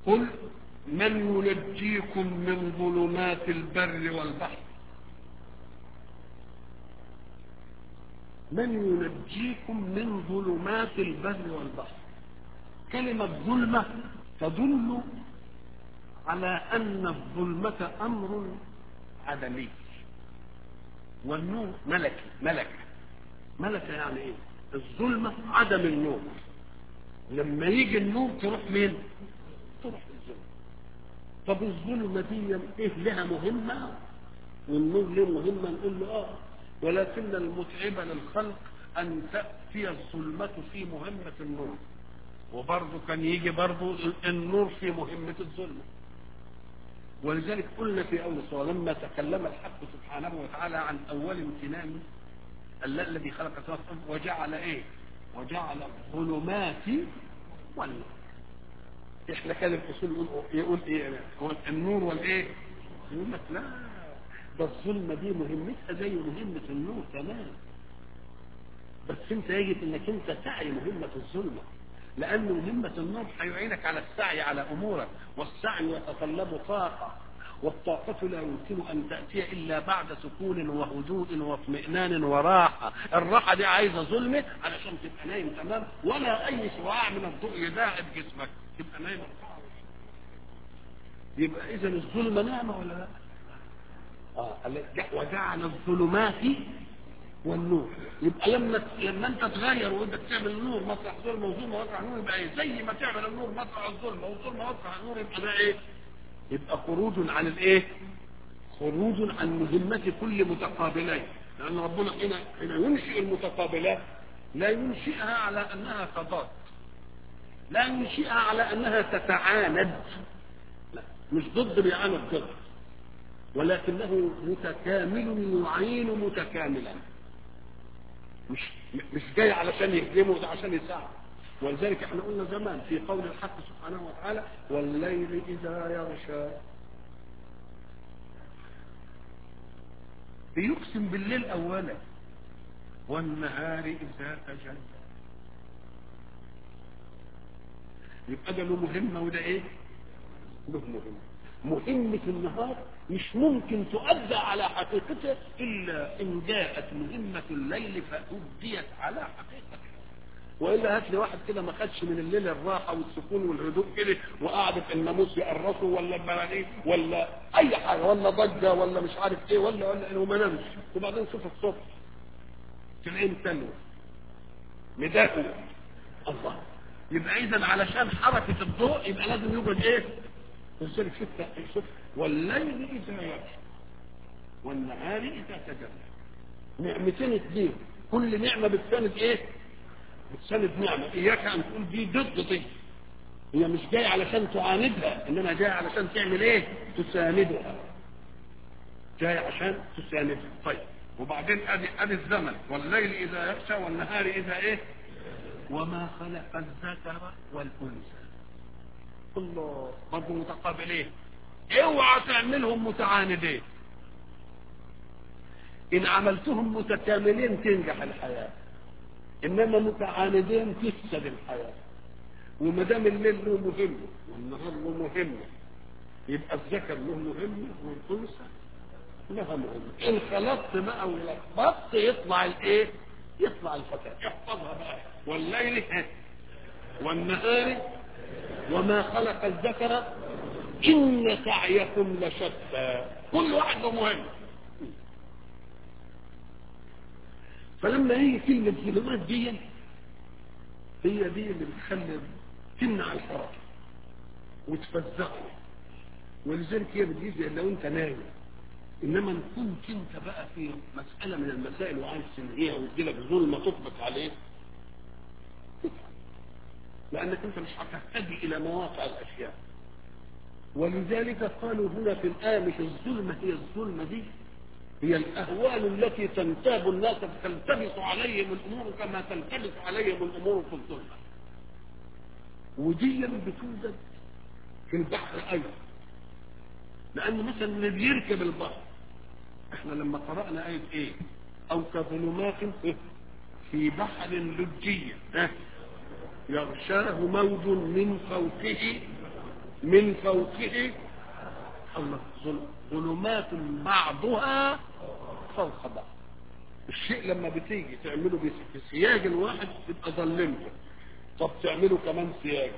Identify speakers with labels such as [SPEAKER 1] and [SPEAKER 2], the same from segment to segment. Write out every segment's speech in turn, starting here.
[SPEAKER 1] قل من ينجيكم من ظلمات البر والبحر من ينجيكم من ظلمات البر والبحر كلمة ظلمة تدل على أن الظلمة أمر عدمي والنور ملكي ملكة ملكة يعني إيه؟ الظلمة عدم النور لما يجي النور تروح مين؟ تروح الظلمة طب الظلمة دي إيه لها مهمة؟ والنور له مهمة نقول له آه ولكن المتعب للخلق أن تأتي الظلمة في مهمة النور وبرضه كان يجي برضه النور في مهمة الظلمة ولذلك قلنا في أول الصورة لما تكلم الحق سبحانه وتعالى عن أول امتنان الذي خلق السماوات وجعل إيه؟ وجعل الظلمات والنور احنا كان الاصول يقول يقول ايه هو النور والايه؟ يقول لك لا ده الظلمه دي مهمتها زي مهمه النور كمان بس انت يجب انك انت تعي مهمه الظلمه لأن مهمة النور هيعينك على السعي على أمورك والسعي يتطلب طاقة والطاقة لا يمكن أن تأتي إلا بعد سكون وهدوء واطمئنان وراحة الراحة دي عايزة ظلمة علشان تبقى نايم تمام ولا أي شعاع من الضوء يداعب جسمك تبقى نايم يبقى إذا الظلمة نعمة ولا لا؟ آه وجعل الظلمات والنور يبقى لما لما انت تغير وانت تعمل النور مطرح ظلمه وظلمه مطرح نور يبقى ايه زي ما تعمل النور مطرح الظلمه والظلمه مطرح النور يبقى ده ايه يبقى خروج عن الايه خروج عن مهمة كل متقابلين لأن ربنا حين حين ينشئ المتقابلات لا ينشئها على أنها تضاد لا ينشئها على أنها تتعاند لا مش ضد بيعاند ضد ولكنه متكامل يعين متكاملا مش مش جاي علشان يهدمه ده عشان يساعد ولذلك احنا قلنا زمان في قول الحق سبحانه وتعالى والليل اذا يغشى بيقسم بالليل اولا والنهار اذا تجلى يبقى ده له مهمه وده ايه له مهمه مهمه النهار مش ممكن تؤدى على حقيقتها إلا إن جاءت مهمة الليل فأديت على حقيقتها وإلا هات لي واحد كده ما خدش من الليل الراحة والسكون والهدوء كده وقعد في الناموس يقرصه ولا البرانيق ولا أي حاجة ولا ضجة ولا مش عارف إيه ولا ولا وما نامش وبعدين شوف الصبح تلاقيه متنوع مداخل الله يبقى إذا علشان حركة الضوء يبقى لازم يوجد إيه؟ لذلك شوف شوف والليل إذا يغشى والنهار إذا تجلى نعمتين اثنين كل نعمة بتساند إيه؟ بتساند نعمة إياك أن تقول دي ضد دي هي مش جاية علشان تعاندها إنما جاية علشان تعمل إيه؟ تساندها جاية عشان تساندها طيب وبعدين أدي أدي الزمن والليل إذا يغشى والنهار إذا إيه؟ وما خلق الذكر والأنثى الله برضه متقابلين اوعى تعملهم متعاندين ان عملتهم متكاملين تنجح الحياه انما متعاندين تفسد الحياه وما دام الليل له مهمه والنهار له مهمه يبقى الذكر له مهمه والانثى لها مهمه ان خلطت بقى ولخبطت يطلع الايه؟ يطلع الفتاه احفظها بقى والليل والنهار وما خلق الذكر إن سعيكم لشتى كل واحد له مهم فلما هي كلمة ظلمات دي هي دي اللي بتخلي تمنع الحركة وتفزعه ولذلك هي بتجيز لو انت نايم انما ان كنت انت بقى في مسألة من المسائل وعايز تنهيها وتجيلك ظلمة تطبق عليه لانك انت مش هتحتاج الى مواقع الاشياء ولذلك قالوا هنا في الآية مش الظلمة هي الظلمة دي هي الأهوال التي تنتاب الناس تلتبس عليهم الأمور كما تلتبس عليهم الأمور في الظلمة ودي بتوجد في البحر أيضا لأن مثلا اللي بيركب البحر احنا لما قرأنا آية ايه أو كظلمات في بحر لجية يغشاه موج من فوقه من فوقه الله ظلمات بعضها فوق بعض الشيء لما بتيجي تعمله في سياج واحد تبقى ظلمته طب تعمله كمان سياج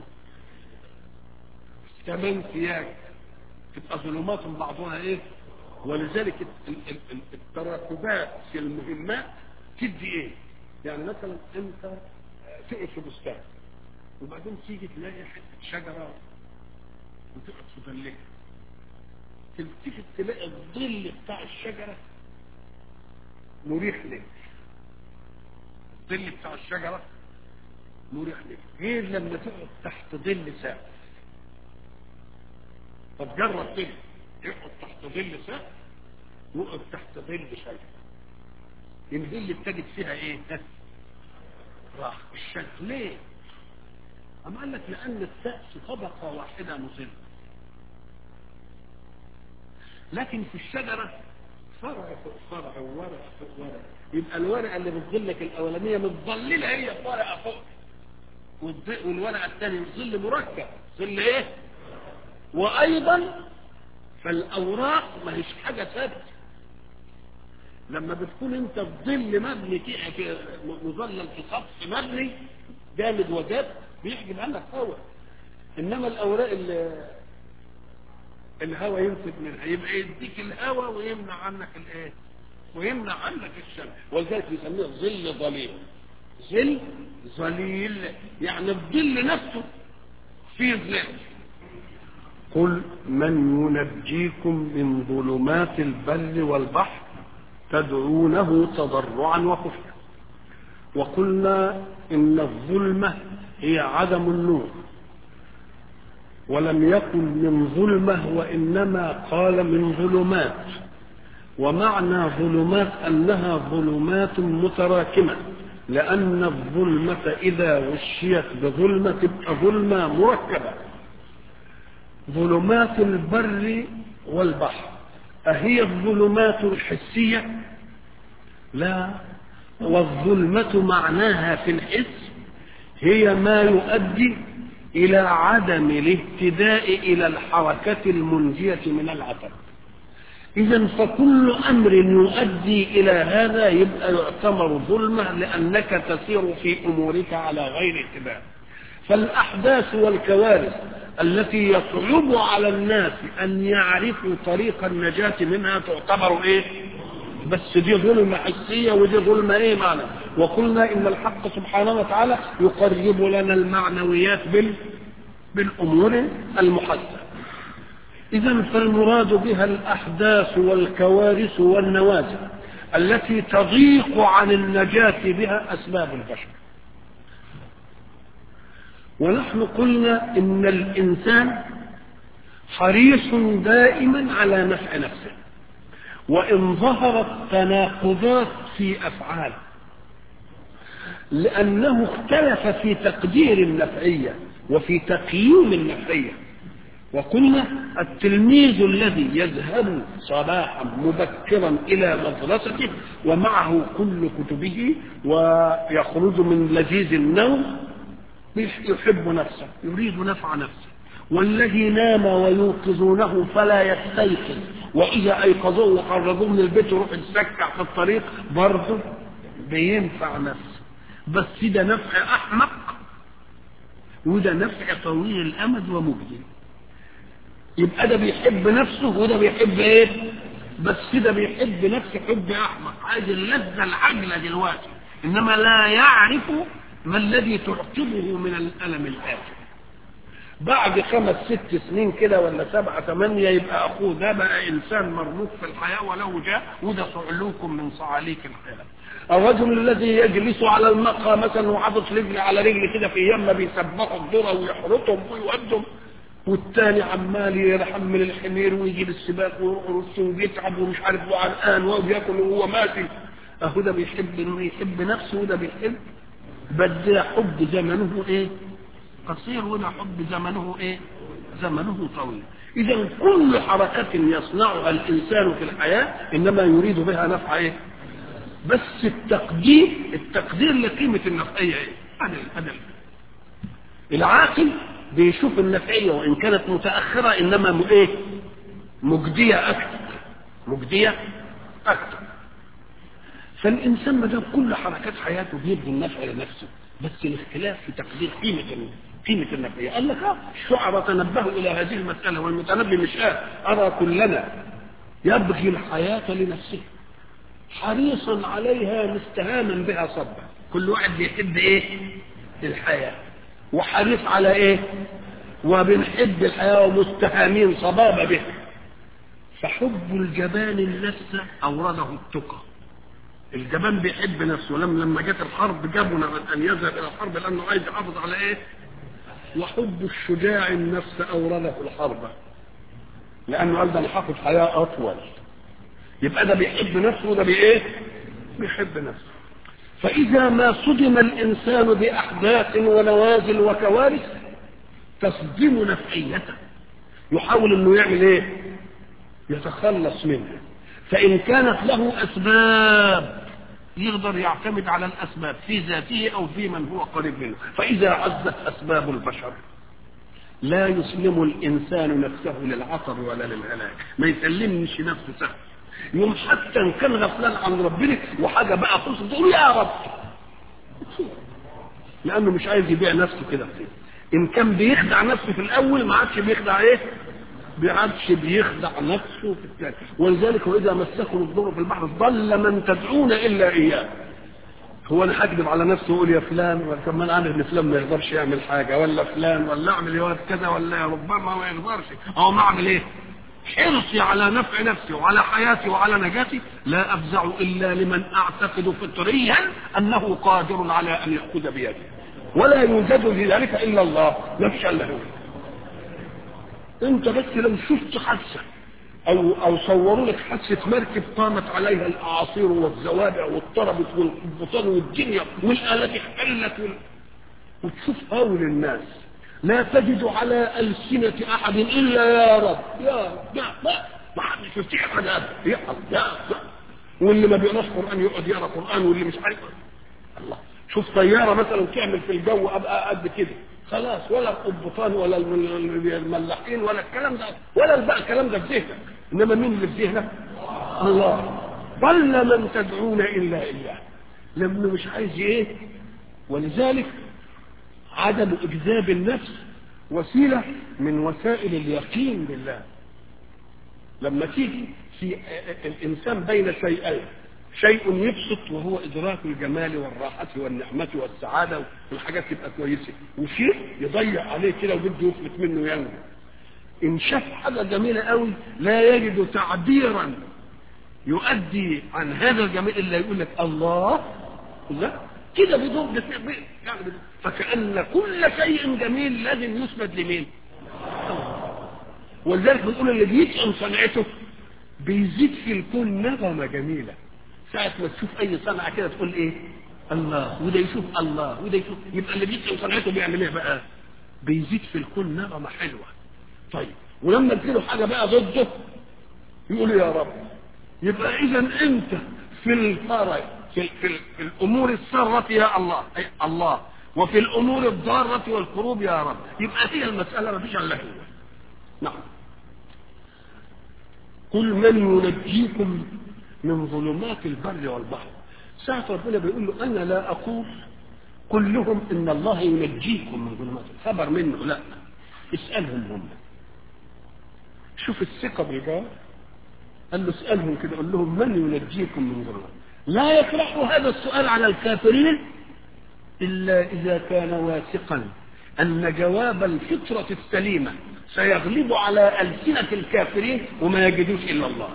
[SPEAKER 1] كمان سياج تبقى ظلمات بعضها ايه ولذلك التراكبات في المهمات تدي ايه يعني مثلا انت تقعد في بستان وبعدين تيجي تلاقي حته شجره وتقعد في ظلها تلتفت تلاقي الظل بتاع الشجره مريح لك الظل بتاع الشجره مريح لك غير لما تقعد تحت ظل سقف طب جرب كده اقعد تحت ظل سقف وقف تحت ظل شجره الظل بتجد فيها ايه راح الشجر ليه أم قال لك لأن السقف طبقة واحدة مظلة لكن في الشجرة فرع فوق فرع وورق فوق ورق يبقى الورقة اللي بتظلك الأولانية متظللة هي ورقة فوق والورقة الثانية ظل مركب ظل ايه وأيضا فالأوراق ما هيش حاجة ثابتة لما بتكون انت في ظل مبني كده مظلل في سطح مبني جامد وجاب بيحجب عنك هواء انما الاوراق اللي الهواء ينفذ منها يبقى يديك الهواء ويمنع عنك الايه ويمنع عنك الشمس ولذلك بيسميه ظل ظليل ظل ظليل يعني الظل نفسه فيه ظل قل من ينجيكم من ظلمات البر والبحر تدعونه تضرعا وخفيا وقلنا ان الظلمه هي عدم النور ولم يقل من ظلمه وانما قال من ظلمات ومعنى ظلمات انها ظلمات متراكمه لان الظلمه اذا غشيت بظلمه تبقى ظلمه مركبه ظلمات البر والبحر أهي الظلمات الحسية لا والظلمة معناها في الحس هي ما يؤدي إلى عدم الاهتداء إلى الحركة المنجية من العتب إذا فكل أمر يؤدي إلى هذا يبقى يعتبر ظلمة لأنك تسير في أمورك على غير اهتداء فالأحداث والكوارث التي يصعب على الناس أن يعرفوا طريق النجاة منها تعتبر إيه؟ بس دي ظلمة حسية ودي ظلمة إيه معنى؟ وقلنا إن الحق سبحانه وتعالى يقرب لنا المعنويات بال بالأمور المحسنة. إذا فالمراد بها الأحداث والكوارث والنوازل التي تضيق عن النجاة بها أسباب البشر. ونحن قلنا ان الانسان حريص دائما على نفع نفسه وان ظهرت تناقضات في افعاله لانه اختلف في تقدير النفعيه وفي تقييم النفعيه وقلنا التلميذ الذي يذهب صباحا مبكرا الى مدرسته ومعه كل كتبه ويخرج من لذيذ النوم يحب نفسه يريد نفع نفسه والذي نام ويوقظونه فلا يستيقظ واذا ايقظوه وخرجوه من البيت يروح يتسكع في الطريق برضه بينفع نفسه بس ده نفع احمق وده نفع طويل الامد ومجدي يبقى ده بيحب نفسه وده بيحب ايه بس ده بيحب نفسه حب احمق عايز اللذه العاجله دلوقتي انما لا يعرف ما الذي تعقبه من الألم الآتي بعد خمس ست سنين كده ولا سبعة ثمانية يبقى أخوه ده بقى إنسان مرموق في الحياة ولو جاء وده صعلوك من صعاليك الحياة الرجل الذي يجلس على المقهى مثلا وحاطط رجل على رجل كده في يمه بيسبحوا الذره ويحرطهم ويودهم والتاني عمال يحمل الحمير ويجي السباق ويرقص وبيتعب ومش عارف وعرقان وبياكل وهو ماشي اهو ده بيحب انه يحب نفسه وده بيحب بل حب زمنه ايه قصير وده حب زمنه ايه زمنه طويل اذا كل حركة يصنعها الانسان في الحياة انما يريد بها نفع ايه بس التقدير التقدير لقيمة النفعية ايه عدل عدل العاقل بيشوف النفعيه وان كانت متاخره انما م- ايه مجديه اكثر مجديه اكثر فالانسان ما دام كل حركات حياته بيدي النفع لنفسه بس الاختلاف في تقدير قيمه ال- قيمه النفعيه قال لك اه الشعراء تنبهوا الى هذه المساله والمتنبي مش قال ارى كلنا يبغي الحياه لنفسه حريصا عليها مستهاما بها صبا كل واحد بيحب ايه الحياه وحريص على ايه وبنحب الحياه ومستهامين صبابه بها فحب الجبان النفس اورده التقى الجبان بيحب نفسه لما لما جت الحرب جابنا من ان يذهب الى الحرب لانه عايز يحافظ على ايه وحب الشجاع النفس اورده الحرب لانه قال ده انا هاخد حياه اطول يبقى ده بيحب نفسه وده بايه بيحب نفسه فاذا ما صدم الانسان باحداث ونوازل وكوارث تصدم نفعيته يحاول انه يعمل ايه يتخلص منها فان كانت له اسباب يقدر يعتمد على الاسباب في ذاته او في من هو قريب منه فاذا عزت اسباب البشر لا يسلم الانسان نفسه للعطر ولا للهلاك ما يسلمش نفسه سهل يوم حتى ان كان غفلان عن ربنا وحاجه بقى خلصت تقول يا رب لانه مش عايز يبيع نفسه كده ان كان بيخدع نفسه في الاول ما عادش بيخدع ايه ما عادش بيخدع نفسه في الثاني ولذلك واذا مسكم الضر في البحر ضل من تدعون الا اياه هو انا هكذب على نفسي واقول يا فلان ولا طب ما انا عارف ان فلان ما يقدرش يعمل حاجه ولا فلان ولا اعمل يا ولد كذا ولا ربما ما يقدرش او ما اعمل ايه حرصي على نفع نفسي وعلى حياتي وعلى نجاتي لا افزع الا لمن اعتقد فطريا انه قادر على ان ياخذ بيدي ولا يوجد في ذلك الا الله ما فيش الا هو انت بس لو شفت حادثه او او صوروا لك حادثه مركب قامت عليها الاعاصير والزوابع واضطربت والبطان والدنيا والالات اختلت وال... وتشوف هول الناس لا تجد على ألسنة أحد إلا يا رب يا رب يا رب ما حدش يفتح حاجة أبدا يا رب يا رب واللي ما بيقراش قرآن يقعد يقرا قرآن واللي مش عارف الله شوف طيارة مثلا تعمل في الجو أبقى قد كده خلاص ولا القبطان ولا الملاحين ولا الكلام ده ولا بقى الكلام ده في ذهنك انما مين اللي في ذهنك؟ الله ضل من تدعون الا اياه لانه مش عايز ايه ولذلك عدم اجذاب النفس وسيله من وسائل اليقين بالله لما تيجي في الانسان بين شيئين شيء يبسط وهو ادراك الجمال والراحه والنعمه والسعاده والحاجات تبقى كويسه وشيء يضيع عليه كده وبده يفلت منه ينجو ان شاف حاجه جميله قوي لا يجد تعبيرا يؤدي عن هذا الجميل الا يقول لك الله لا كده بدون يعني بدون فكأن كل شيء جميل لازم يثبت لمين؟ ولذلك بنقول اللي بيتقن صنعته بيزيد في الكون نغمه جميله ساعة ما تشوف أي صنعة كده تقول إيه؟ الله وده يشوف الله وده يشوف يبقى اللي بيتقن صنعته بيعمل إيه بقى؟ بيزيد في الكون نغمة حلوة. طيب ولما تجيله حاجة بقى ضده يقول يا رب يبقى إذا أنت في الفرج في, في, في الأمور السارة يا الله أي الله وفي الأمور الضارة والكروب يا رب يبقى هي المسألة ما فيش إلا هو. نعم. قل من ينجيكم من ظلمات البر والبحر ساعة ربنا بيقول له أنا لا أقول قل لهم إن الله ينجيكم من ظلمات خبر منه لا اسألهم هم شوف الثقة بالجواب قال له اسألهم كده قول لهم من ينجيكم من ظلمات لا يطرح هذا السؤال على الكافرين إلا إذا كان واثقا أن جواب الفطرة السليمة سيغلب على ألسنة الكافرين وما يجدوش إلا الله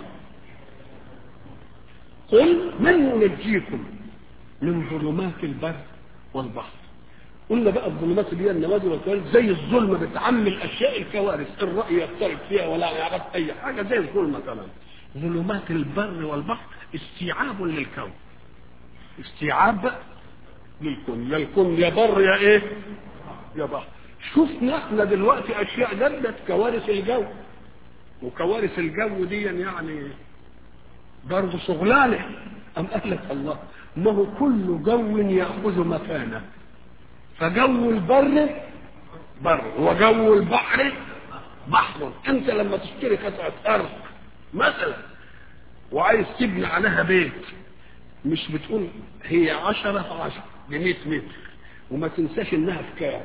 [SPEAKER 1] قل من ينجيكم من ظلمات البر والبحر قلنا بقى الظلمات اللي هي النوازل والكوارث زي الظلمة بتعمل الأشياء الكوارث الرأي يختلف فيها ولا يعرف أي حاجة زي الظلمة كمان ظلمات البر والبحر استيعاب للكون استيعاب للكون يا الكون يا بر يا ايه يا بحر شفنا احنا دلوقتي اشياء جدت كوارث الجو وكوارث الجو دي يعني برضه شغلانه ام قال لك الله ما هو كل جو ياخذ مكانه فجو البر بر وجو البحر بحر انت لما تشتري قطعه ارض مثلا وعايز تبني عليها بيت مش بتقول هي عشرة في عشرة ب 100 متر وما تنساش انها في كام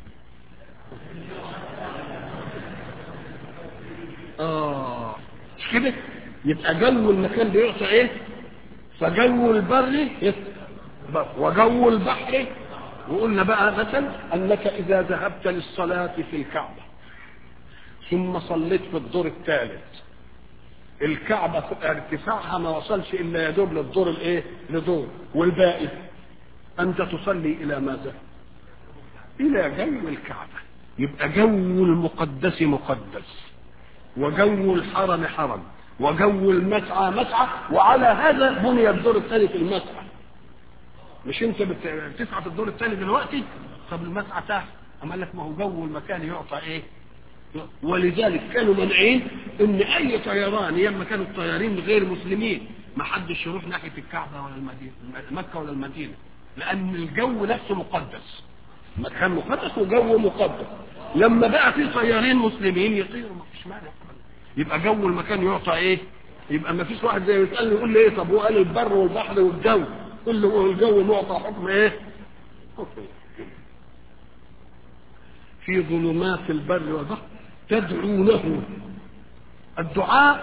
[SPEAKER 1] اه مش كده يبقى جو المكان بيعطى ايه فجو البر بر وجو البحر وقلنا بقى مثلا انك اذا ذهبت للصلاه في الكعبه ثم صليت في الدور الثالث الكعبة ارتفاعها ما وصلش إلا يدوب للدور الإيه؟ لدور والباقي أنت تصلي إلى ماذا؟ إلى جو الكعبة يبقى جو المقدس مقدس وجو الحرم حرم وجو المسعى مسعى وعلى هذا بني الدور الثاني في المسعى مش انت بتسعى في الدور الثاني دلوقتي طب المسعى تحت اما قال لك ما هو جو المكان يعطى ايه ولذلك كانوا منعين ان اي طيران ايام كانوا الطيارين غير مسلمين ما حدش يروح ناحيه الكعبه ولا المدينه مكه ولا المدينه لان الجو نفسه مقدس مكان مقدس وجو مقدس لما بقى في طيارين مسلمين يطيروا ما فيش مانع يبقى جو المكان يعطى ايه يبقى ما فيش واحد زي يسالني يقول لي ايه طب هو قال البر والبحر والجو قل له الجو معطى حكم ايه في ظلمات البر والبحر تدعونه الدعاء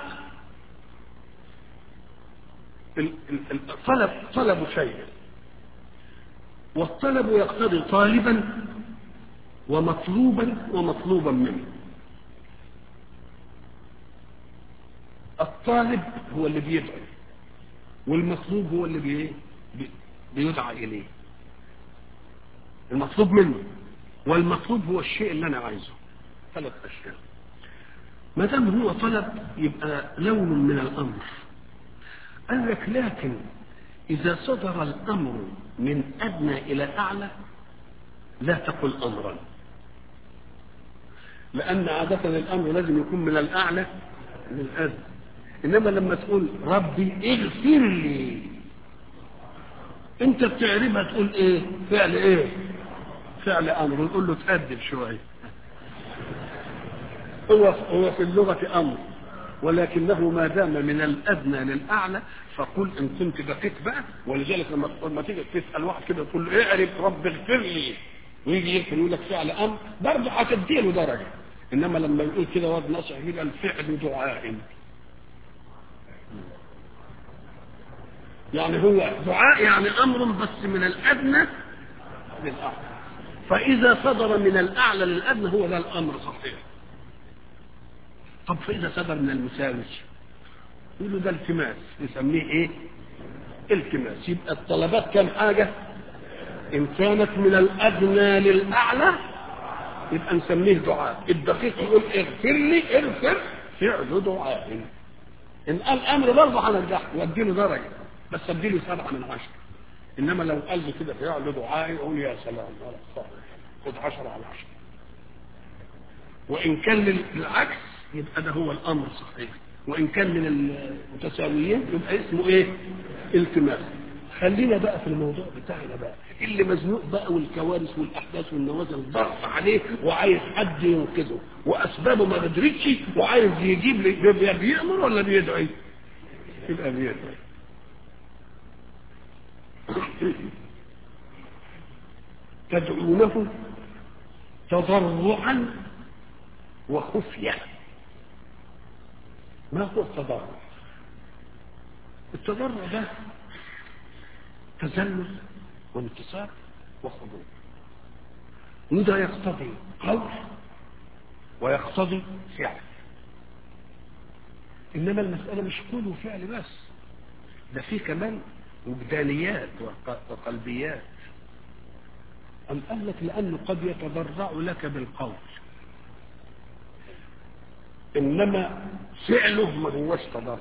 [SPEAKER 1] الطلب طلب شيء والطلب يقتضي طالبا ومطلوبا ومطلوبا منه الطالب هو اللي بيدعو والمطلوب هو اللي بي بيدعى اليه المطلوب منه والمطلوب هو الشيء اللي انا عايزه ثلاث اشياء ما دام هو طلب يبقى لون من الامر قال لك لكن اذا صدر الامر من ادنى الى اعلى لا تقل امرا لان عاده الامر لازم يكون من الاعلى للادنى انما لما تقول ربي اغفر لي انت بتعربها تقول ايه فعل ايه فعل امر نقول له تأدب شويه هو هو في اللغة أمر ولكنه ما دام من الأدنى للأعلى فقل إن كنت دقيق بقى ولذلك لما لما تيجي تسأل واحد كده تقول له اعرف رب اغفر لي ويجي يغفر يقول لك فعل أمر برضه هتديله درجة إنما لما يقول كده واد نصح يبقى الفعل دعاء يعني هو دعاء يعني أمر بس من الأدنى للأعلى فإذا صدر من الأعلى للأدنى هو ده الأمر صحيح طب فإذا صدر من المساوي يقول له ده التماس نسميه ايه التماس يبقى الطلبات كم حاجة إن كانت من الأدنى للأعلى يبقى نسميه دعاء الدقيق يقول اغفر لي اغفر فعل دعاء إن قال أمر برضه هنرجح وأديله درجة بس أديله سبعة من عشرة إنما لو قال لي كده فعل دعاء يقول يا سلام خد عشرة على عشرة وإن كان للعكس يبقى ده هو الامر صحيح وان كان من المتساويين يبقى اسمه ايه التماس خلينا بقى في الموضوع بتاعنا بقى اللي مزنوق بقى والكوارث والاحداث والنوازل ضغط عليه وعايز حد ينقذه واسبابه ما قدرتش وعايز يجيب لي بيامر ولا بيدعي يبقى بيدعي تدعونه تضرعا وخفيه ما هو التضرع التضرع ده تذلل وانتصار وخضوع وده يقتضي قول ويقتضي فعل انما المساله مش قول وفعل بس ده في كمان وجدانيات وقلبيات أم قال لك لأنه قد يتضرع لك بالقول انما فعله ما هوش تضرع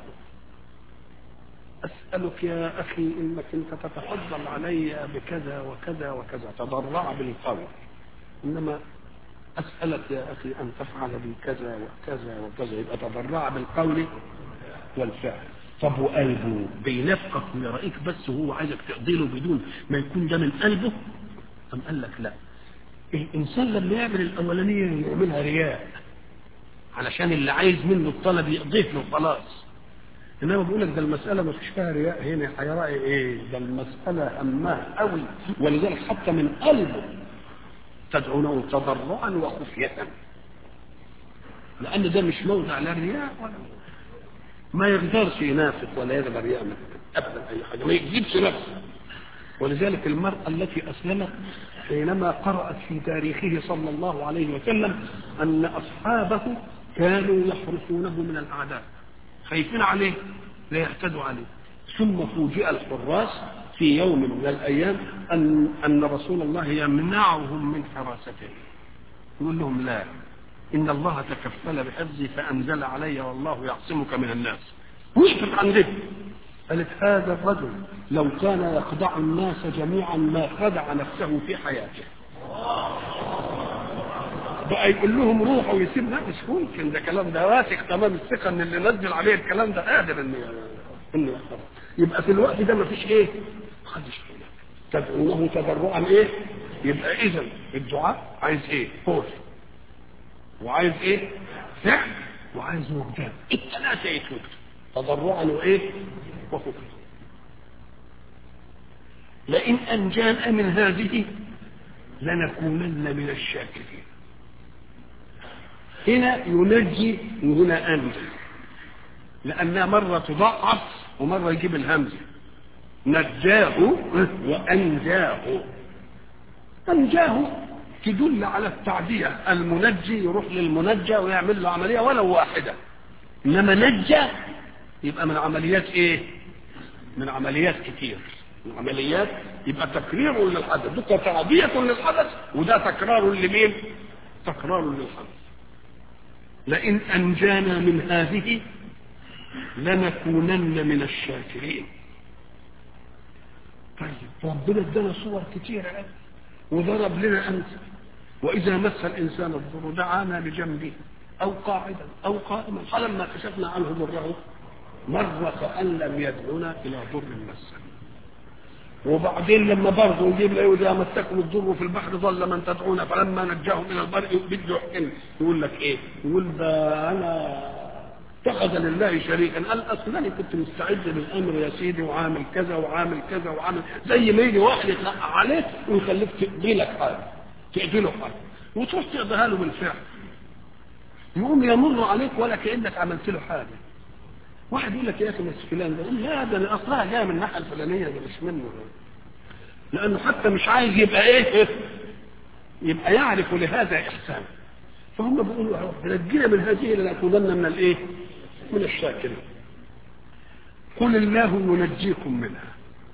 [SPEAKER 1] اسالك يا اخي انك انت تتفضل علي بكذا وكذا وكذا تضرع بالقول انما اسالك يا اخي ان تفعل بي كذا وكذا وكذا يبقى تضرع بالقول والفعل طب وقلبه بينفقك ويرأيك بس وهو عايزك تقضي له بدون ما يكون ده من قلبه أم قال لك لا الانسان لما يعمل الاولانيه يعملها رياء علشان اللي عايز منه الطلب يضيف له خلاص انما بيقول لك ده المساله ما فيش فيها رياء هنا هيراعي ايه ده المساله همها قوي ولذلك حتى من قلبه تدعونه تضرعا وخفيه لان ده مش موضع لا رياء ولا ما يقدرش ينافق ولا يقدر يعمل ابدا اي حاجه ما يجيبش نفسه ولذلك المرأة التي أسلمت حينما قرأت في تاريخه صلى الله عليه وسلم أن أصحابه كانوا يحرسونه من الأعداء خايفين عليه لا يعتدوا عليه ثم فوجئ الحراس في يوم من الأيام أن أن رسول الله يمنعهم من حراسته يقول لهم لا إن الله تكفل بحفظي فأنزل علي والله يعصمك من الناس وقفت عن قالت هذا الرجل لو كان يخدع الناس جميعا ما خدع نفسه في حياته بقى يقول لهم روحوا ويسيب لا مش ممكن ده كلام ده واثق تمام الثقه ان اللي نزل عليه الكلام ده قادر انه انه يحفظ يبقى في الوقت ده ما فيش ايه؟ ما حدش تدعونه تضرعا ايه؟ يبقى اذا الدعاء عايز ايه؟ خوف وعايز ايه؟ فعل وعايز وجدان الثلاثه يتوجد تضرعا وايه؟ وخوفا لئن انجانا من هذه لنكونن من الشاكرين هنا ينجي وهنا انجى لانها مره تضعف ومره يجيب الهمزه نجاه وانجاه انجاه تدل على التعديه المنجي يروح للمنجى ويعمل له عمليه ولو واحده انما نجى يبقى من عمليات ايه من عمليات كتير من عمليات يبقى تكرير للحدث ده تعدية للحدث وده تكرار لمين تكرار للحدث لئن أنجانا من هذه لنكونن من الشاكرين طيب ربنا ادانا صور كتيرة قوي وضرب لنا أمثل وإذا مس الإنسان الضر دعانا لجنبه أو قاعدا أو قائما فلما كشفنا عنه ضره مر كأن لم يدعنا إلى ضر مسه وبعدين لما برضه يجيب له اذا مسكم الضر في البحر ظل من تدعون فلما نجاهم الى البر بده يحكم يقول لك ايه؟ يقول ده انا اتخذ لله شريكا قال اصل انا كنت مستعد للامر يا سيدي وعامل كذا وعامل كذا وعامل زي ما يجي واحد يتلقى عليك ويخليك تقضي لك حاجه تقضي له حاجه وتروح تقضيها له بالفعل يقوم يمر عليك ولا كانك عملت له حاجه واحد يقول لك يا اخي بس فلان ده يقول لا ده أنا اصلها جايه من الناحيه الفلانيه ده مش منه لانه حتى مش عايز يبقى ايه يبقى يعرف لهذا احسان فهم بيقولوا يا رب نجينا من هذه لنكونن من الايه من الشاكرين قل الله ينجيكم منها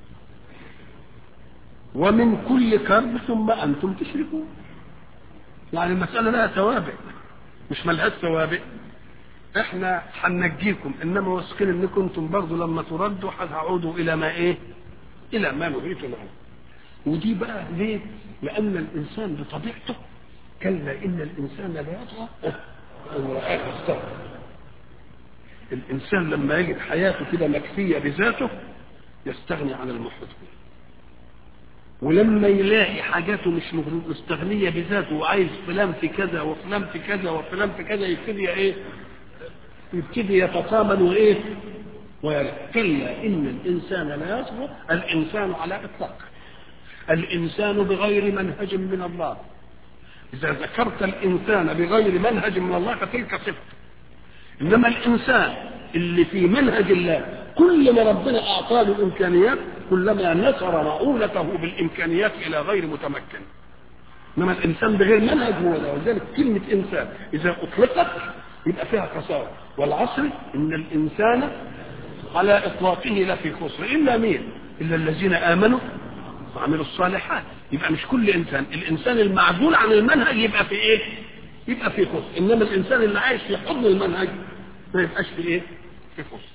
[SPEAKER 1] ومن كل كرب ثم انتم تشركون يعني المساله لها توابع مش ملهاش توابع احنا هننجيكم انما واثقين انكم انتم برضه لما تردوا هتعودوا الى ما ايه؟ الى ما نهيتم عنه. ودي بقى ليه؟ لان الانسان بطبيعته كلا ان الانسان لا يطغى ان رآه استغنى. الانسان لما يجد حياته كده مكفيه بذاته يستغني عن المحيط به. ولما يلاقي حاجاته مش مستغنيه بذاته وعايز فلان في كذا وفلان في كذا وفلان في كذا يبتدي ايه؟ يبتدي يتطامن وايه وكلا ان الانسان لا يصبر الانسان على اطلاق الانسان بغير منهج من الله اذا ذكرت الانسان بغير منهج من الله فتلك صفه انما الانسان اللي في منهج الله كل ما ربنا اعطاه له الامكانيات كلما نشر مؤونته بالامكانيات الى غير متمكن انما الانسان بغير منهج هو ده ولذلك كلمه انسان اذا اطلقت يبقى فيها خساره والعصر ان الانسان على اطلاقه لفي خسر الا مين؟ الا الذين امنوا وعملوا الصالحات يبقى مش كل انسان الانسان المعزول عن المنهج يبقى في ايه؟ يبقى في خسر انما الانسان اللي عايش في حضن المنهج ما يبقاش في ايه؟ في خسر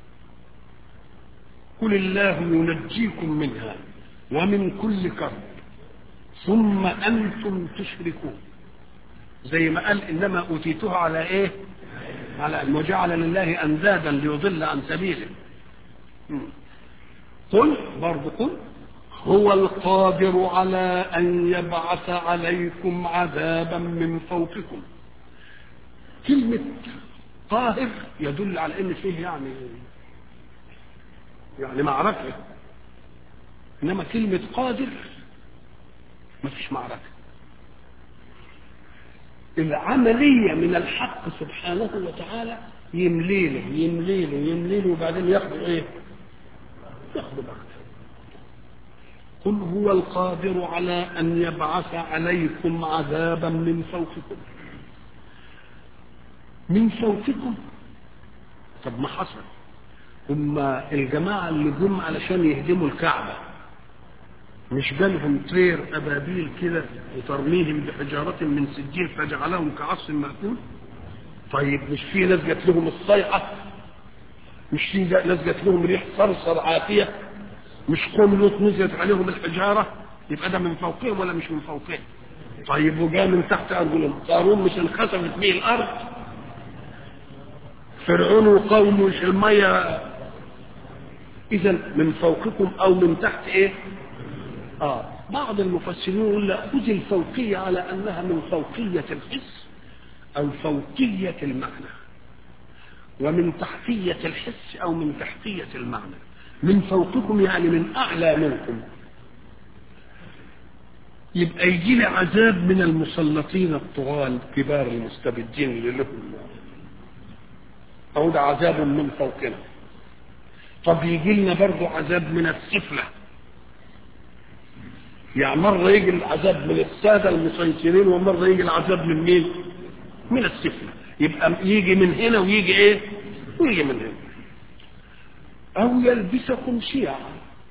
[SPEAKER 1] قل الله ينجيكم منها ومن كل كرب ثم انتم تشركون زي ما قال انما اوتيته على ايه على ان وجعل لله اندادا ليضل عن سبيله قل برضه قل هو القادر على أن يبعث عليكم عذابا من فوقكم كلمة قاهر يدل على أن فيه يعني يعني معركة إنما كلمة قادر ما فيش معركة العملية من الحق سبحانه وتعالى يمليله يمليله يمليله وبعدين ياخده ايه ياخده بغتة قل هو القادر على ان يبعث عليكم عذابا من فوقكم من فوقكم طب ما حصل هم الجماعة اللي جم علشان يهدموا الكعبة مش جالهم طير أبابيل كده وترميهم بحجارة من سجيل فجعلهم كعصف مأكول طيب مش في ناس جات لهم الصيحة مش في ناس جات لهم ريح صرصر عافية مش قوم لوط نزلت عليهم الحجارة يبقى ده من فوقهم ولا مش من فوقهم طيب وجاء من تحت أرجلهم قارون مش انخسفت به الأرض فرعون وقومه مش المية إذا من فوقكم أو من تحت إيه؟ آه بعض المفسرين يقول لا خذ الفوقية على أنها من فوقية الحس أو فوقية المعنى ومن تحتية الحس أو من تحتية المعنى من فوقكم يعني من أعلى منكم يبقى يجي لي عذاب من المسلطين الطغاة الكبار المستبدين اللي لهم أو ده عذاب من فوقنا طب يجي لنا برضه عذاب من السفلة يعني مرة يجي العذاب من السادة المسيطرين ومرة يجي العذاب من مين؟ من السفلة يبقى يجي من هنا ويجي ايه؟ ويجي من هنا أو يلبسكم شيعا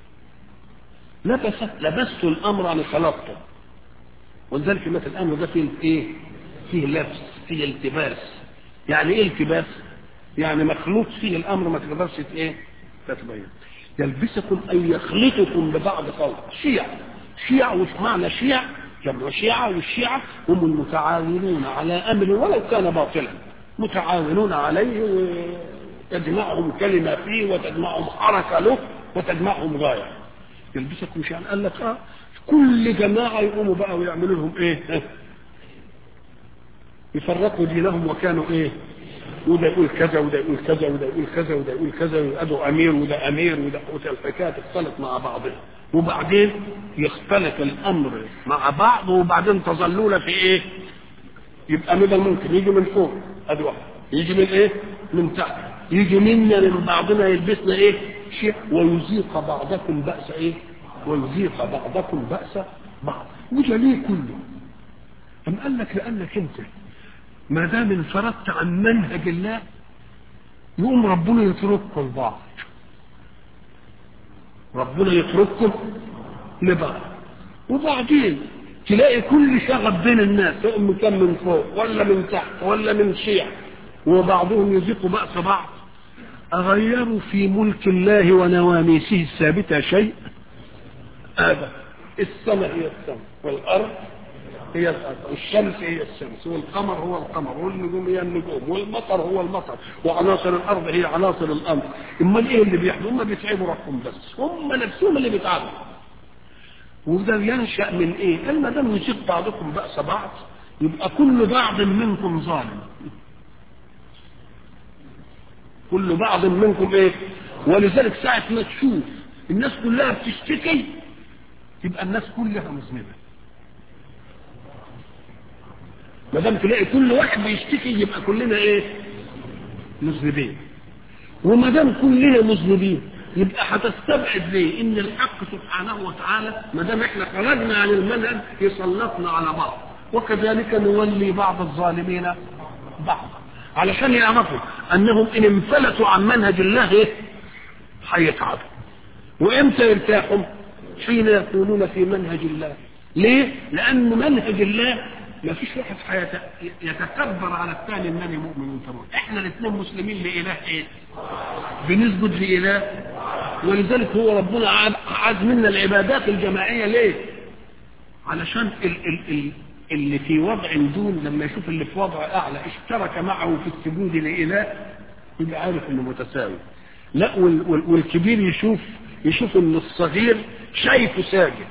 [SPEAKER 1] لبست لبست الأمر عن خلقته ولذلك مثل الأمر ده فيه ايه؟ فيه لبس فيه التباس يعني ايه التباس؟ يعني مخلوط فيه الأمر ما تقدرش ايه؟ تتبين يلبسكم أي يخلطكم ببعض خلق شيع شيع وش معنى شيع جمع شيعة والشيعة هم المتعاونون على أمر ولو كان باطلا متعاونون عليه وتجمعهم كلمة فيه وتجمعهم حركة له وتجمعهم غاية يلبسكم شيعا قال لك اه كل جماعة يقوموا بقى ويعملوا لهم ايه يفرقوا دينهم وكانوا ايه وده يقول كذا وده يقول كذا وده يقول كذا وده يقول كذا وده امير وده امير وده وده الحكايه تختلط مع بعضها وبعدين يختلط الامر مع بعض وبعدين تظلون في ايه؟ يبقى من الممكن يجي من فوق ادي واحد يجي من ايه؟ من تحت يجي منا من بعضنا يلبسنا ايه؟ شيء ويذيق بعضكم باس ايه؟ ويذيق بعضكم باس بعض وده ليه كله؟ أم قال لك لأنك أنت ما دام انفردت عن منهج الله يقوم ربنا يترككم لبعض ربنا يترككم لبعض وبعدين تلاقي كل شغب بين الناس سواء من كان من فوق ولا من تحت ولا من شيع وبعضهم يذيق بأس بعض أغيروا في ملك الله ونواميسه الثابتة شيء هذا السماء هي السماء والأرض هي الأرض والشمس هي الشمس والقمر هو القمر والنجوم هي النجوم والمطر هو المطر وعناصر الأرض هي عناصر الأمر امال ايه اللي بيحصل هم بيتعبوا ربهم بس هم نفسهم اللي بيتعبوا وده ينشأ من ايه قال ما دام يصيب بعضكم بأس بعض يبقى كل بعض منكم ظالم كل بعض منكم ايه ولذلك ساعة ما تشوف الناس كلها بتشتكي يبقى الناس كلها مذنبه ما دام تلاقي كل واحد بيشتكي يبقى كلنا ايه مذنبين وما دام كلنا مذنبين يبقى هتستبعد ليه ان الحق سبحانه وتعالى ما دام احنا خرجنا عن المنهج يسلطنا على بعض وكذلك نولي بعض الظالمين بعضا علشان يعرفوا انهم ان انفلتوا عن منهج الله ايه هيتعبوا وامتى يرتاحوا حين يكونون في منهج الله ليه لان منهج الله ما فيش واحد يتكبر على الثاني انني مؤمن وانت مؤمن احنا الاثنين مسلمين لاله ايه بنسجد لاله ولذلك هو ربنا عاد منا العبادات الجماعيه ليه علشان ال ال ال اللي في وضع دون لما يشوف اللي في وضع اعلى اشترك معه في السجود لاله يبقى عارف انه متساوي لا وال وال والكبير يشوف يشوف ان الصغير شايفه ساجد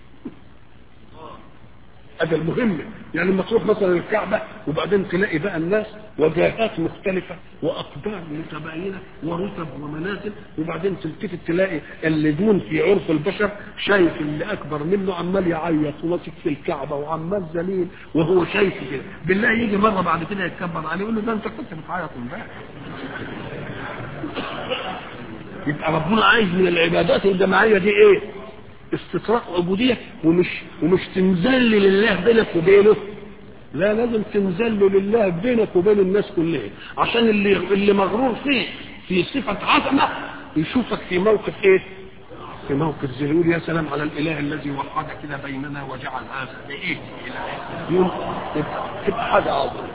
[SPEAKER 1] هذا المهم يعني لما تروح مثلا الكعبة وبعدين تلاقي بقى الناس وجهات مختلفة وأقدار متباينة ورتب ومنازل وبعدين تلتفت تلاقي اللي دون في عرف البشر شايف اللي أكبر منه عمال يعيط وماسك في الكعبة وعمال ذليل وهو شايف كده بالله يجي مرة بعد كده يتكبر عليه يقول له ده أنت كنت بتعيط امبارح يبقى ربنا عايز من العبادات الجماعية دي إيه؟ استطراق عبودية ومش ومش تنزل لله بينك وبينه لا لازم تنزل لله بينك وبين الناس كلها عشان اللي اللي مغرور فيه في صفة عظمة يشوفك في موقف ايه؟ في موقف زي يقول يا سلام على الاله الذي وحد كده بيننا وجعل هذا بايه؟ يوم تبقى حاجة عظيمة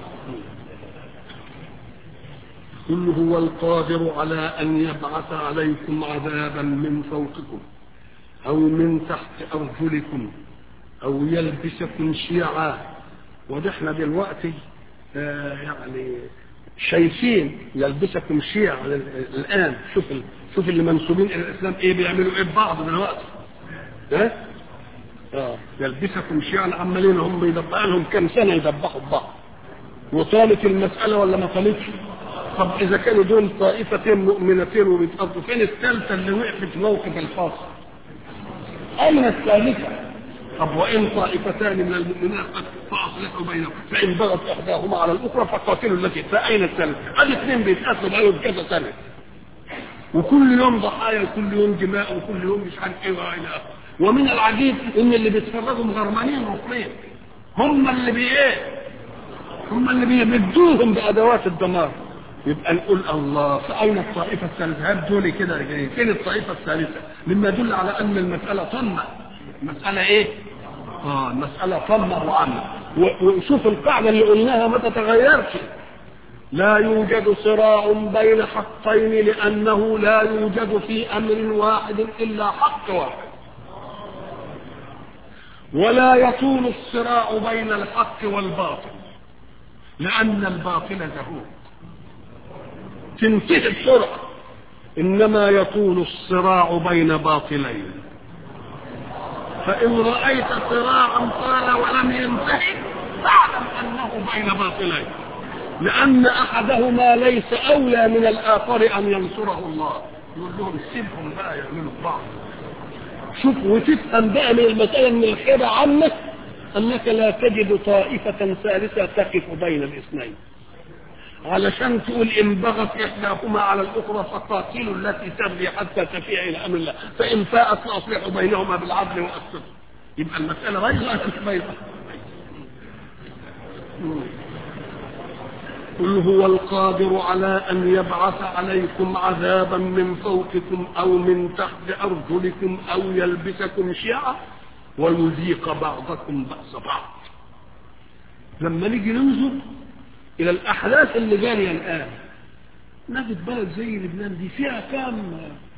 [SPEAKER 1] قل هو القادر على ان يبعث عليكم عذابا من فوقكم أو من تحت أرجلكم أو يلبسكم شيعا وده احنا دلوقتي آه يعني شايفين يلبسكم شيعا الآن شوف ال... شوف اللي منسوبين إلى الإسلام إيه بيعملوا إيه ببعض دلوقتي ها؟ آه يلبسكم شيعا عمالين هم يدبقوا لهم كام سنة يدبحوا ببعض وطالت المسألة ولا ما طالتش؟ طب إذا كانوا دول طائفتين مؤمنتين وبيتقضوا فين الثالثة اللي وقفت موقف الفاصل؟ أين الثالثة؟ طب وإن طائفتان من المؤمنين فأصلحوا بينهم فإن بغت إحداهما على الأخرى فقاتلوا التي فأين الثالثة؟ هذه اثنين بيتقاتلوا بقالهم كذا سنة وكل يوم ضحايا وكل يوم دماء وكل يوم مش عارف ايه والى اخره ومن العجيب ان اللي بيتفرجوا مغرمانين ركنين هم اللي بي ايه هم اللي بيمدوهم بادوات الدمار يبقى نقول الله فأين الطائفة الثالثة هات دول كده رجالين فين الطائفة الثالثة مما يدل على أن المسألة طمة المسألة إيه آه المسألة طمة وعامة وشوف القاعدة اللي قلناها ما تتغيرش لا يوجد صراع بين حقين لأنه لا يوجد في أمر واحد إلا حق واحد ولا يطول الصراع بين الحق والباطل لأن الباطل زهور تنتهي بسرعة إنما يطول الصراع بين باطلين فإن رأيت صراعا طال ولم ينتهي فاعلم أنه بين باطلين لأن أحدهما ليس أولى من الآخر أن ينصره الله يقول لهم سيبهم بقى يعملوا بعض شوف وتفهم بقى من المسألة من الخير عنك أنك لا تجد طائفة ثالثة تقف بين الاثنين علشان تقول ان بغت احداهما على الاخرى فقاتلوا التي تبغي حتى تفيء الى امر الله فان فاءت فاصلحوا بينهما بالعدل واقسطوا يبقى المساله بيضاء مش بيضاء قل هو القادر على ان يبعث عليكم عذابا من فوقكم او من تحت ارجلكم او يلبسكم شيعا ويذيق بعضكم باس بعض لما نيجي ننظر الى الاحداث اللي جاريه الان نجد بلد زي لبنان دي فيها كام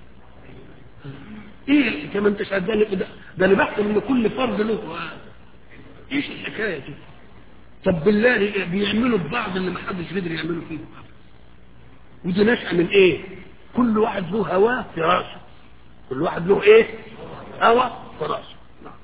[SPEAKER 1] ايه كما انت شهدان ده, ده انا بحث ان كل فرد له ايش الحكايه دي طب بالله بيعملوا ببعض اللي ما حدش قدر يعمله فيه ودي نشأة من ايه كل واحد له هواه في راسه كل واحد له ايه هوى في راسه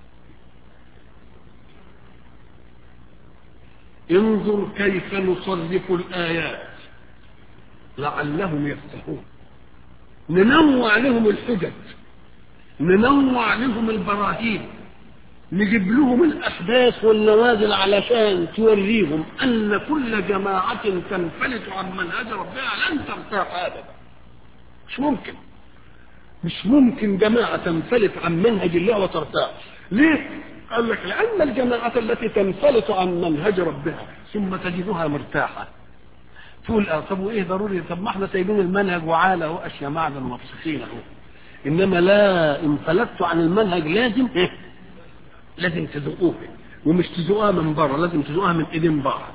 [SPEAKER 1] انظر كيف نصرف الآيات لعلهم يفتحون ننوع لهم الحجج ننوع لهم البراهين نجيب لهم الأحداث والنوازل علشان توريهم أن كل جماعة تنفلت عن منهج ربها لن ترتاح أبدا مش ممكن مش ممكن جماعة تنفلت عن منهج الله وترتاح ليه؟ قال لك لأن الجماعة التي تنفلت عن منهج ربها ثم تجدها مرتاحة تقول اه طب وايه ضروري طب ما احنا سايبين المنهج وعالى اهو اشياء معدن ومبسوطين اهو انما لا انفلتوا عن المنهج لازم ايه لازم تذوقوه ومش تذوقوها من بره لازم تذوقوها من ايدين بعض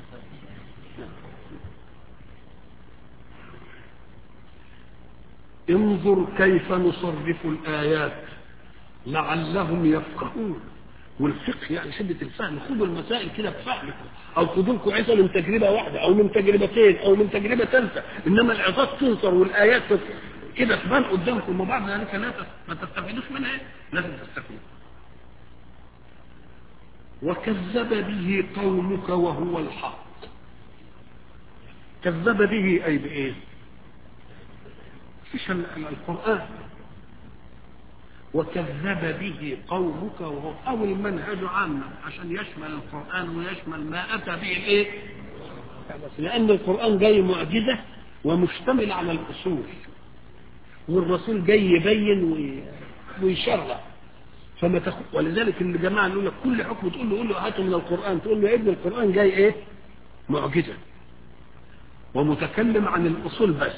[SPEAKER 1] انظر كيف نصرف الايات لعلهم يفقهون والفقه يعني شدة الفهم خدوا المسائل كده بفهمكم او خدوا لكم عظة من تجربة واحدة او من تجربتين او من تجربة ثالثة انما العظات تنصر والايات كده تبان قدامكم وبعد ذلك لا ما تستفيدوش منها لازم تستفيدوا وكذب به قومك وهو الحق كذب به أي بإيه فيش القرآن وكذب به قومك وهو أو المنهج عامة عشان يشمل القرآن ويشمل ما أتى به الإيه لأن القرآن جاي معجزة ومشتمل على الأصول والرسول جاي يبين ويشرع فما تخ... ولذلك الجماعه يقول لك كل حكم تقول له قول له هاته من القران تقول له يا ابن القران جاي ايه؟ معجزه ومتكلم عن الاصول بس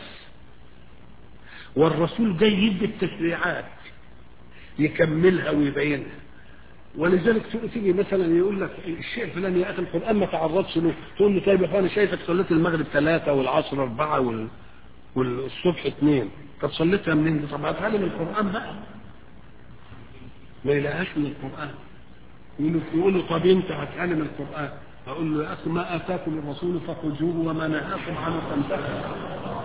[SPEAKER 1] والرسول جاي يدي التشريعات يكملها ويبينها ولذلك تيجي مثلا يقول لك الشيء الفلاني يا اخي القران ما تعرضش له تقول له طيب يا اخوان شايفك صليت المغرب ثلاثه والعصر اربعه وال... والصبح اثنين طب صليتها منين؟ طب هاتها لي من القران بقى ما يلاقيهاش من القرآن يقول يقول له طب انت هتعلم القرآن اقول له يا اخي ما اتاكم الرسول فخذوه وما نهاكم عنه فانتهوا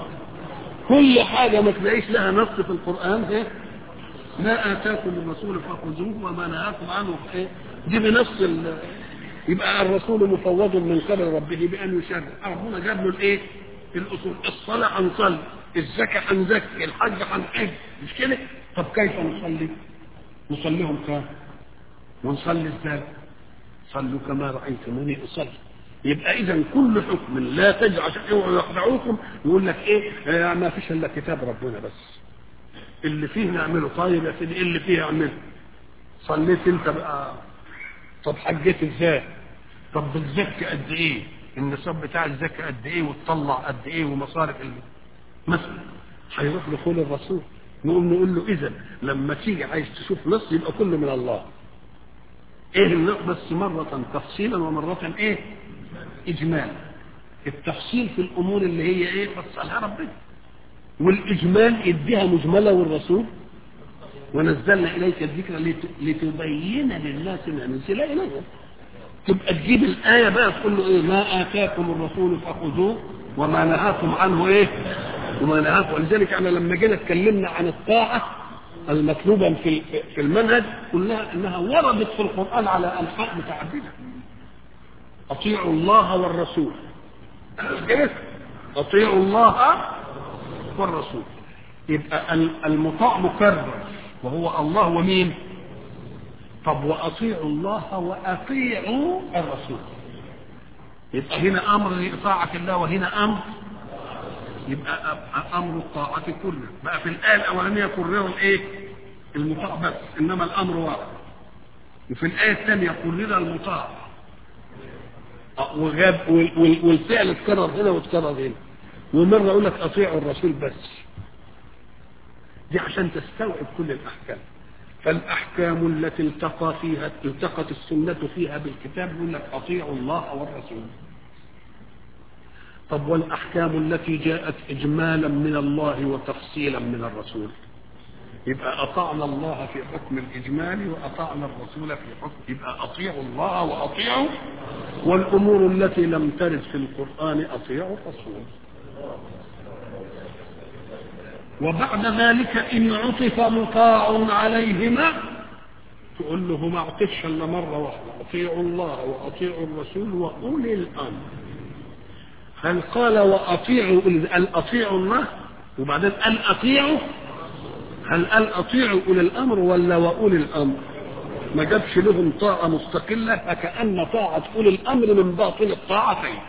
[SPEAKER 1] كل حاجة ما تلاقيش لها نص في القرآن ايه ما اتاكم الرسول فخذوه وما نهاكم عنه ايه دي بنص ال... يبقى الرسول مفوض من قبل ربه بان يشرع ربنا جاب له الايه الاصول الصلاه هنصلي الزكاه هنزكي الحج هنحج مش كده طب كيف نصلي نصليهم كام ونصلي ازاي صلوا كما رايتموني اصلي يبقى اذا كل حكم لا تجعل اوعوا يخدعوكم يقول لك ايه آه ما فيش الا كتاب ربنا بس اللي فيه نعمله طيب يا سيدي اللي فيه اعمله صليت انت بقى طب حجيت ازاي طب بتزكي قد ايه النصاب بتاع الزكاه قد ايه وتطلع قد ايه ومصارف مثلا هيروح لقول الرسول نقوم نقول له اذا لما تيجي عايز تشوف نص يبقى كله من الله ايه النص بس مرة تفصيلا ومرة ايه اجمال التفصيل في الامور اللي هي ايه فصلها ربنا والاجمال يديها مجملة والرسول ونزلنا اليك الذكر لتبين للناس ما نزل اليهم تبقى تجيب الايه بقى تقول له ايه ما اتاكم الرسول فخذوه وما نهاكم عنه ايه وما نهاكم ولذلك احنا لما جينا اتكلمنا عن الطاعه المطلوبه في في المنهج قلنا انها وردت في القران على انحاء متعدده اطيعوا الله والرسول كده اطيعوا الله والرسول يبقى المطاع مكرر وهو الله ومين طب واطيعوا الله واطيعوا الرسول يبقى هنا امر لطاعه الله وهنا امر يبقى امر الطاعه كله بقى في الايه الاولانيه كرروا الايه المطاع بس انما الامر واحد وفي الايه الثانيه كرر المطاع وغاب والفعل اتكرر هنا واتكرر هنا ومره يقول لك اطيعوا الرسول بس دي عشان تستوعب كل الاحكام فالاحكام التي التقى فيها التقت السنه فيها بالكتاب يقول لك اطيعوا الله والرسول طب والاحكام التي جاءت اجمالا من الله وتفصيلا من الرسول يبقى اطعنا الله في حكم الاجمال واطعنا الرسول في حكم يبقى اطيعوا الله واطيعوا والامور التي لم ترد في القران اطيعوا الرسول وبعد ذلك ان عطف مطاع عليهما تقول له ما عطفش الا مره واحده اطيعوا الله واطيعوا الرسول واولي الامر هل قال واطيعوا قال اطيعوا الله وبعدين قال اطيعوا هل قال اطيعوا اولي الامر ولا واولي الامر ما جابش لهم طاعه مستقله فكان طاعه اولي الامر من باطن الطاعتين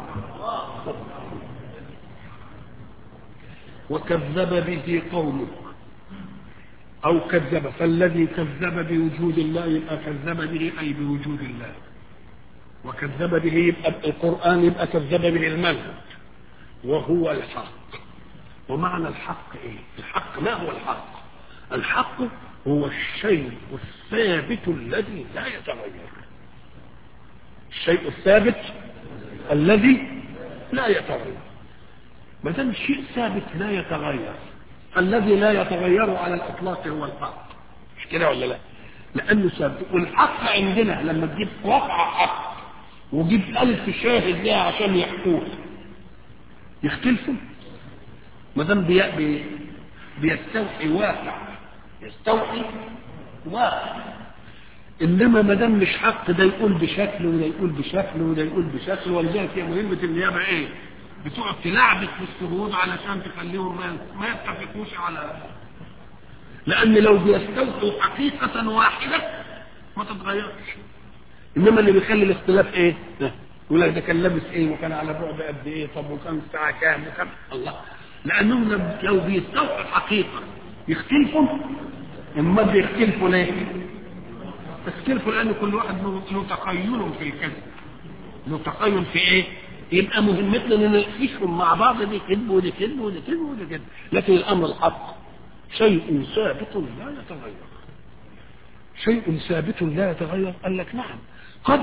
[SPEAKER 1] وكذب به قومه او كذب فالذي كذب بوجود الله يبقى كذب به اي بوجود الله وكذب به يبقى القران يبقى كذب به المنهج وهو الحق ومعنى الحق ايه الحق ما هو الحق الحق هو الشيء الثابت الذي لا يتغير الشيء الثابت الذي لا يتغير ما دام شيء ثابت لا يتغير الذي لا يتغير على الاطلاق هو الحق مش كده ولا لا لانه ثابت والحق عندنا لما تجيب واقع حق وجيب ألف شاهد ليها عشان يحكوه يختلفوا ما دام بي... بي... بيستوحي واقع يستوحي واقع انما ما دام مش حق ده يقول بشكل وده يقول بشكل وده يقول بشكل ولذلك هي مهمه النيابه ايه؟ بتقعد تلعبك في الشهود علشان تخليهم ما ما يتفقوش على لان لو بيستوحوا حقيقه واحده ما تتغيرش انما اللي بيخلي الاختلاف ايه؟ يقول لك ده كان لابس ايه وكان على بعد قد ايه طب وكان الساعه كام وكم الله لانهم لو- لو بيستوحوا الحقيقه يختلفوا اما بيختلفوا ليه؟ يختلفوا لان كل واحد له له تقيل في الكذب له تقيل في ايه؟ يبقى مهمتنا ان نقيسهم مع بعض دي كذب ودي كذب ودي كذب ودي كذب لكن الامر الحق شيء ثابت لا يتغير شيء ثابت لا يتغير قال لك نعم قد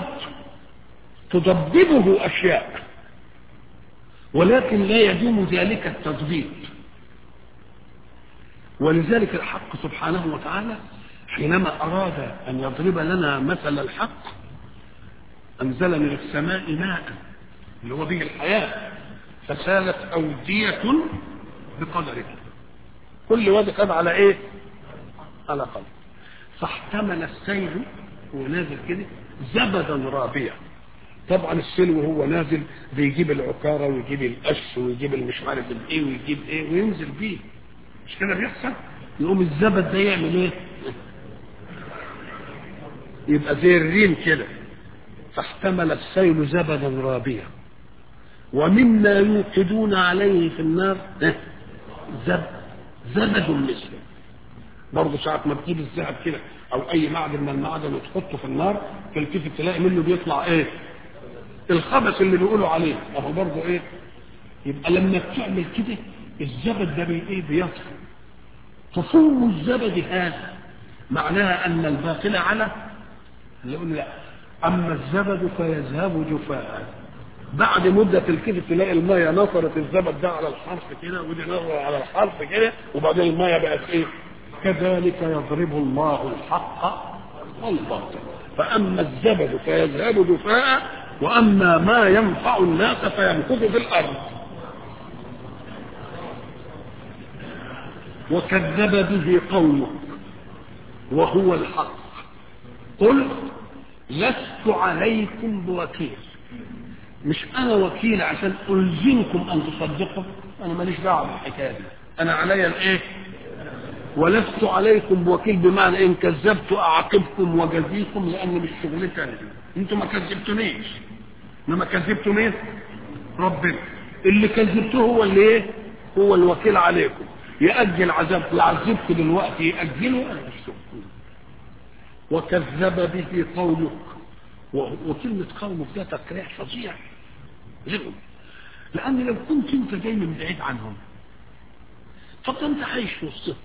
[SPEAKER 1] تضببه اشياء ولكن لا يدوم ذلك التضبيب ولذلك الحق سبحانه وتعالى حينما اراد ان يضرب لنا مثل الحق انزل من السماء ماء اللي هو به الحياه فسالت اوديه بقدره كل واد خد على ايه على قدر فاحتمل السيل وهو نازل كده زبدا رابيا طبعا السيل وهو نازل بيجيب العكارة ويجيب القش ويجيب المش عارف الايه ويجيب ايه وينزل بيه مش كده بيحصل يقوم الزبد ده يعمل ايه يبقى زي الريم كده فاحتمل السيل زبدا رابيا ومما يوقدون عليه في النار إيه؟ زب زبد مثله برضه ساعة ما تجيب الذهب كده أو أي معدن من المعدن وتحطه في النار تلتفت تلاقي منه بيطلع إيه؟ الخبث اللي بيقولوا عليه أهو برضه إيه؟ يبقى لما بتعمل كده الزبد ده بي إيه؟ بيطفو طفو الزبد هذا معناها أن الباطل على يقول لا أما الزبد فيذهب جفاء بعد مدة الكده تلاقي المية نصرت الزبد ده على الحرف كده ودي نصر على الحرف كده وبعدين المية بقت ايه؟ كذلك يضرب الله الحق والباطل فأما الزبد فيذهب جفاء وأما ما ينفع الناس فيمكث في الأرض وكذب به قومك وهو الحق قل لست عليكم بوكيل مش انا وكيل عشان الزمكم ان تصدقوا انا ماليش دعوه بالحكايه دي انا عليا الايه ولست عليكم بوكيل بمعنى ان كذبت اعاقبكم وجزيكم لان مش شغلتي انا انتوا ما كذبتونيش انما كذبتوا مين ربنا اللي كذبتوه هو اللي ايه هو الوكيل عليكم يأجل عذابكم يعذبكم دلوقتي يأجله انا مش شغل وكذب به قومك و- وكلمة قومك ده تقريع فظيع لهم لأن لو كنت أنت جاي من بعيد عنهم فقد أنت عايش في وسطهم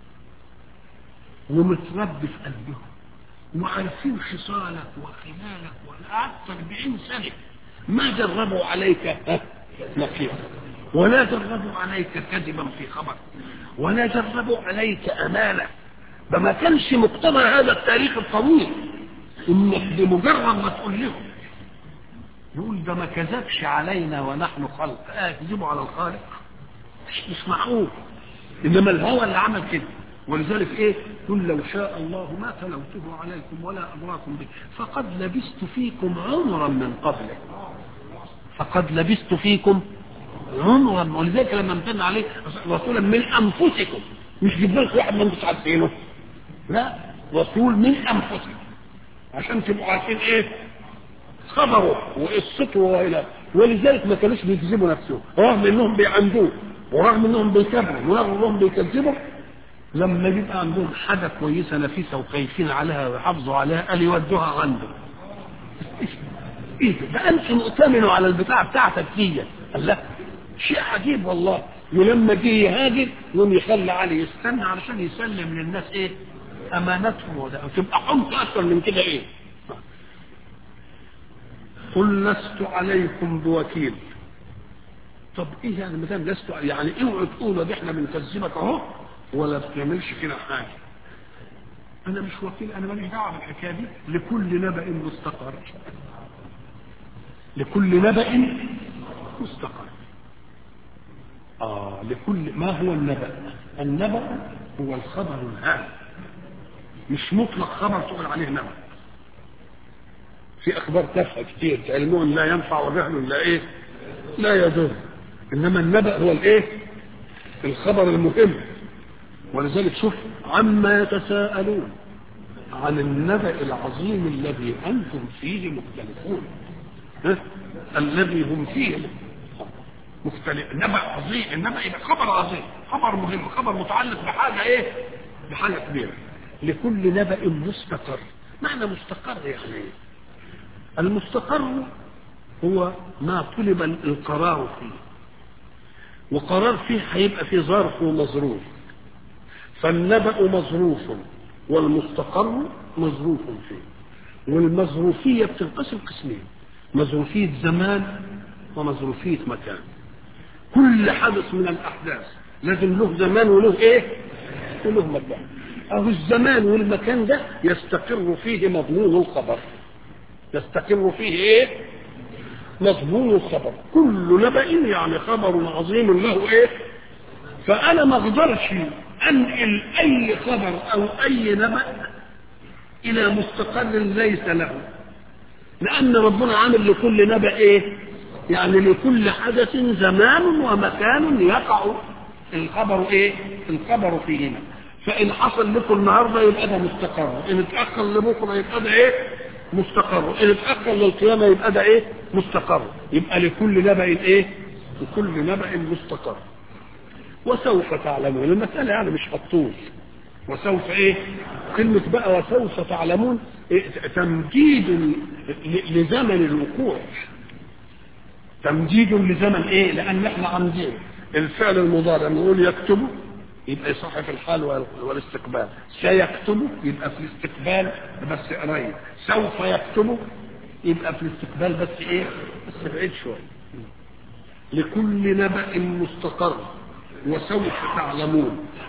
[SPEAKER 1] ومتربي في قلبهم وعارفين خصالك وخلالك وقعدت 40 سنة ما جربوا عليك ها، نكيرا ولا جربوا عليك كذبا في خبر ولا جربوا عليك أمانة ده ما كانش مقتضى هذا التاريخ الطويل انك بمجرد ما تقول لهم يقول ده ما كذبش علينا ونحن خلق اه يكذبوا على الخالق مش, مش معقول انما الهوى اللي عمل كده ولذلك ايه قل لو شاء الله ما تلوته عليكم ولا امراكم به فقد لبست فيكم عمرا من قبله فقد لبست فيكم عمرا ولذلك لما امتن عليه رسولا من انفسكم مش جبت لكم واحد ما انتم عارفينه لا رسول من انفسكم عشان تبقوا عارفين ايه خبره وقصته والى ولذلك ما كانوش بيكذبوا نفسهم رغم انهم بيعندوه ورغم انهم بيكذبوا ورغم انهم بيكذبوا لما بيبقى عندهم حاجه كويسه نفيسه وخايفين عليها ويحافظوا عليها قال يودوها عنده ايه ده؟ ده انت مؤتمنوا على البتاع بتاعتك دي قال لا شيء عجيب والله ولما جه يهاجر يوم يخلي علي يستنى علشان يسلم للناس ايه امانتهم وده تبقى حمق اكثر من كده ايه قل لست عليكم بوكيل طب ايه يعني ما دام لست يعني اوعوا تقولوا ده احنا بنكذبك اهو ولا بتعملش كده حاجه انا مش وكيل انا ماليش دعوه بالحكايه دي لكل نبأ مستقر لكل نبأ مستقر اه لكل ما هو النبأ النبأ هو الخبر الهام مش مطلق خبر تقول عليه نبأ في اخبار تافهه كتير علم لا ينفع وجهل لا ايه لا يضر انما النبأ هو الايه الخبر المهم ولذلك شوف عما يتساءلون عن النبأ العظيم الذي انتم فيه مختلفون ها؟ الذي هم فيه مختلف نبأ عظيم النبأ يبقى خبر عظيم خبر مهم خبر متعلق بحاجة ايه بحاجة كبيرة لكل نبأ مستقر معنى مستقر يعني ايه المستقر هو ما طلب القرار فيه وقرار فيه هيبقى فيه ظرف ومظروف فالنبأ مظروف والمستقر مظروف فيه والمظروفية بتنقسم قسمين مظروفية زمان ومظروفية مكان كل حدث من الأحداث لازم له زمان وله إيه وله مكان أهو الزمان والمكان ده يستقر فيه مضمون الخبر يستقر فيه إيه مضمون الخبر كل نبأ يعني خبر عظيم له إيه فأنا ما أقدرش أنقل أي خبر أو أي نبأ إلى مستقر ليس له لأن ربنا عامل لكل نبأ إيه؟ يعني لكل حدث زمان ومكان يقع الخبر إيه؟ الخبر فيهما فإن حصل لكم النهاردة يبقى ده مستقر إن اتأخر لبكرة يبقى ده إيه؟ مستقر إن اتأخر للقيامة يبقى ده إيه؟ مستقر يبقى لكل نبأ إيه؟ لكل نبأ مستقر وسوف تعلمون المسألة يعني مش هتطول وسوف ايه كلمة بقى وسوف تعلمون إيه تمديد لزمن الوقوع تمديد لزمن ايه لان احنا عاملين الفعل المضارع نقول يكتب يبقى يصح في الحال والاستقبال سيكتب يبقى في الاستقبال بس قريب سوف يكتب يبقى في الاستقبال بس ايه بس بعيد شويه لكل نبأ مستقر وسوف تعلمون